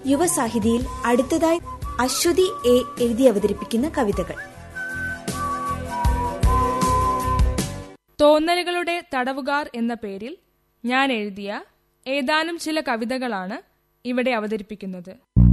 യുവസാഹിതിയിൽ അടുത്തതായി അശ്വതി എ എഴുതി അവതരിപ്പിക്കുന്ന കവിതകൾ തോന്നലുകളുടെ തടവുകാർ എന്ന പേരിൽ ഞാൻ എഴുതിയ ഏതാനും ചില കവിതകളാണ് ഇവിടെ അവതരിപ്പിക്കുന്നത്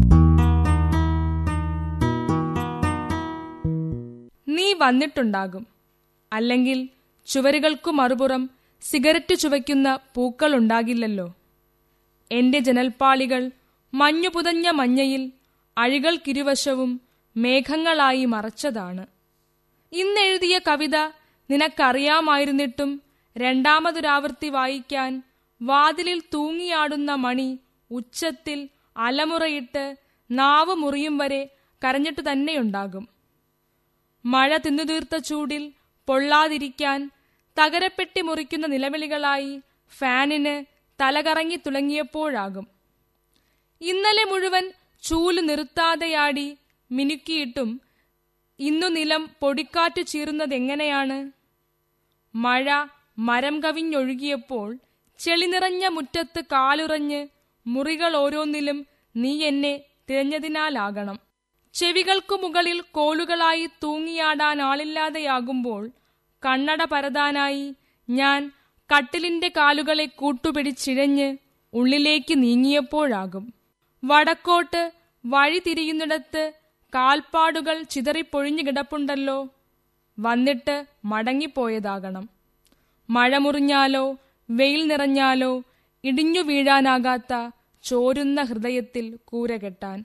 നീ വന്നിട്ടുണ്ടാകും അല്ലെങ്കിൽ ചുവരുകൾക്കു മറുപുറം സിഗരറ്റ് ചുവയ്ക്കുന്ന പൂക്കളുണ്ടാകില്ലല്ലോ എന്റെ ജനൽപ്പാളികൾ മഞ്ഞു പുതഞ്ഞ മഞ്ഞയിൽ അഴികൾക്കിരുവശവും മേഘങ്ങളായി മറച്ചതാണ് ഇന്നെഴുതിയ കവിത നിനക്കറിയാമായിരുന്നിട്ടും രണ്ടാമതൊരാവൃത്തി വായിക്കാൻ വാതിലിൽ തൂങ്ങിയാടുന്ന മണി ഉച്ചത്തിൽ അലമുറയിട്ട് നാവ് മുറിയും വരെ കരഞ്ഞിട്ട് തന്നെയുണ്ടാകും മഴ തിന്നുതീർത്ത ചൂടിൽ പൊള്ളാതിരിക്കാൻ തകരപ്പെട്ടി മുറിക്കുന്ന നിലവിളികളായി ഫാനിന് തലകറങ്ങി തുടങ്ങിയപ്പോഴാകും ഇന്നലെ മുഴുവൻ ചൂല് നിർത്താതെയാടി മിനുക്കിയിട്ടും ഇന്നു നിലം പൊടിക്കാറ്റ് ചീറുന്നതെങ്ങനെയാണ് മഴ മരം കവിഞ്ഞൊഴുകിയപ്പോൾ ചെളി നിറഞ്ഞ മുറ്റത്ത് കാലുറഞ്ഞ് മുറികൾ ഓരോന്നിലും നീ എന്നെ തിരഞ്ഞതിനാലാകണം ചെവികൾക്കു മുകളിൽ കോലുകളായി തൂങ്ങിയാടാൻ ആളില്ലാതെയാകുമ്പോൾ കണ്ണട പരതാനായി ഞാൻ കട്ടിലിന്റെ കാലുകളെ കൂട്ടുപിടിച്ചിഴഞ്ഞ് ഉള്ളിലേക്ക് നീങ്ങിയപ്പോഴാകും വടക്കോട്ട് വഴി തിരിയുന്നിടത്ത് കാൽപ്പാടുകൾ ചിതറിപ്പൊഴിഞ്ഞു കിടപ്പുണ്ടല്ലോ വന്നിട്ട് മടങ്ങിപ്പോയതാകണം മഴ മുറിഞ്ഞാലോ വെയിൽ നിറഞ്ഞാലോ ഇടിഞ്ഞു വീഴാനാകാത്ത ചോരുന്ന ഹൃദയത്തിൽ കൂരകെട്ടാൻ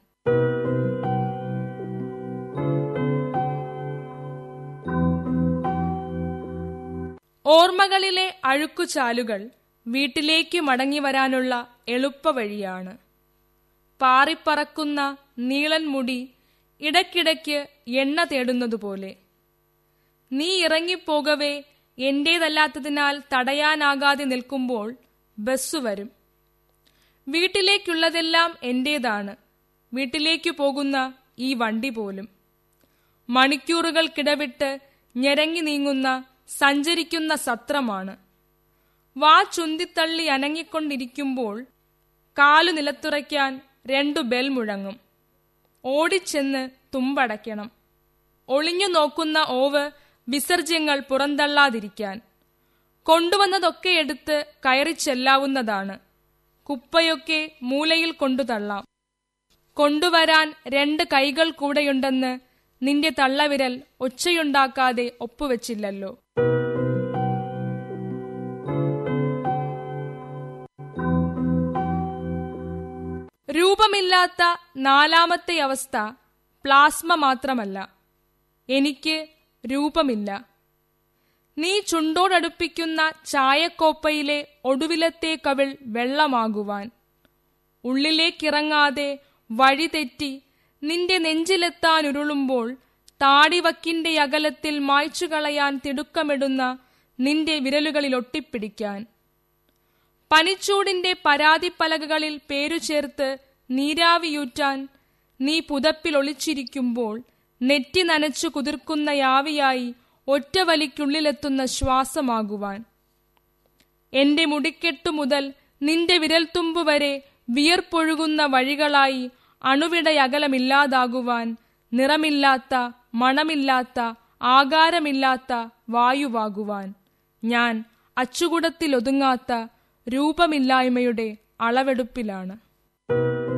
ഓർമ്മകളിലെ അഴുക്കുചാലുകൾ വീട്ടിലേക്ക് മടങ്ങി വരാനുള്ള എളുപ്പവഴിയാണ് പാറിപ്പറക്കുന്ന നീളൻ മുടി ഇടയ്ക്കിടയ്ക്ക് എണ്ണ തേടുന്നതുപോലെ നീ ഇറങ്ങിപ്പോകവേ എന്റേതല്ലാത്തതിനാൽ തടയാനാകാതെ നിൽക്കുമ്പോൾ ബസ് വരും വീട്ടിലേക്കുള്ളതെല്ലാം എന്റേതാണ് വീട്ടിലേക്കു പോകുന്ന ഈ വണ്ടി പോലും മണിക്കൂറുകൾക്കിടവിട്ട് ഞെരങ്ങി നീങ്ങുന്ന സഞ്ചരിക്കുന്ന സത്രമാണ് വാ ചുന്തിത്തള്ളി അനങ്ങിക്കൊണ്ടിരിക്കുമ്പോൾ കാലു നിലത്തുറയ്ക്കാൻ രണ്ടു ബെൽ മുഴങ്ങും ഓടിച്ചെന്ന് തുമ്പടയ്ക്കണം ഒളിഞ്ഞു നോക്കുന്ന ഓവ് വിസർജ്യങ്ങൾ പുറന്തള്ളാതിരിക്കാൻ കൊണ്ടുവന്നതൊക്കെ എടുത്ത് കയറി ചെല്ലാവുന്നതാണ് കുപ്പയൊക്കെ മൂലയിൽ കൊണ്ടു തള്ളാം കൊണ്ടുവരാൻ രണ്ട് കൈകൾ കൂടെയുണ്ടെന്ന് നിന്റെ തള്ളവിരൽ ഒച്ചയുണ്ടാക്കാതെ ഒപ്പുവെച്ചില്ലല്ലോ രൂപമില്ലാത്ത നാലാമത്തെ അവസ്ഥ പ്ലാസ്മ മാത്രമല്ല എനിക്ക് രൂപമില്ല നീ ചുണ്ടോടടുപ്പിക്കുന്ന ചായക്കോപ്പയിലെ ഒടുവിലത്തെ കവിൾ വെള്ളമാകുവാൻ ഉള്ളിലേക്കിറങ്ങാതെ വഴി തെറ്റി നിന്റെ നെഞ്ചിലെത്താനുരുളുമ്പോൾ താടിവക്കിന്റെ അകലത്തിൽ മായ്ച്ചു കളയാൻ തിടുക്കമിടുന്ന നിന്റെ വിരലുകളിൽ ഒട്ടിപ്പിടിക്കാൻ പനിച്ചൂടിന്റെ പരാതിപ്പലകകളിൽ പേരു ചേർത്ത് നീരാവിയൂറ്റാൻ നീ പുതപ്പിൽ ഒളിച്ചിരിക്കുമ്പോൾ നെറ്റി നനച്ചു കുതിർക്കുന്ന യാവിയായി ഒറ്റ വലിക്കുള്ളിലെത്തുന്ന ശ്വാസമാകുവാൻ എന്റെ മുടിക്കെട്ടു മുതൽ നിന്റെ വിരൽത്തുമ്പു വരെ വിയർപ്പൊഴുകുന്ന വഴികളായി അണുവിടയകലമില്ലാതാകുവാൻ നിറമില്ലാത്ത മണമില്ലാത്ത ആകാരമില്ലാത്ത വായുവാകുവാൻ ഞാൻ അച്ചുകുടത്തിലൊതുങ്ങാത്ത രൂപമില്ലായ്മയുടെ അളവെടുപ്പിലാണ്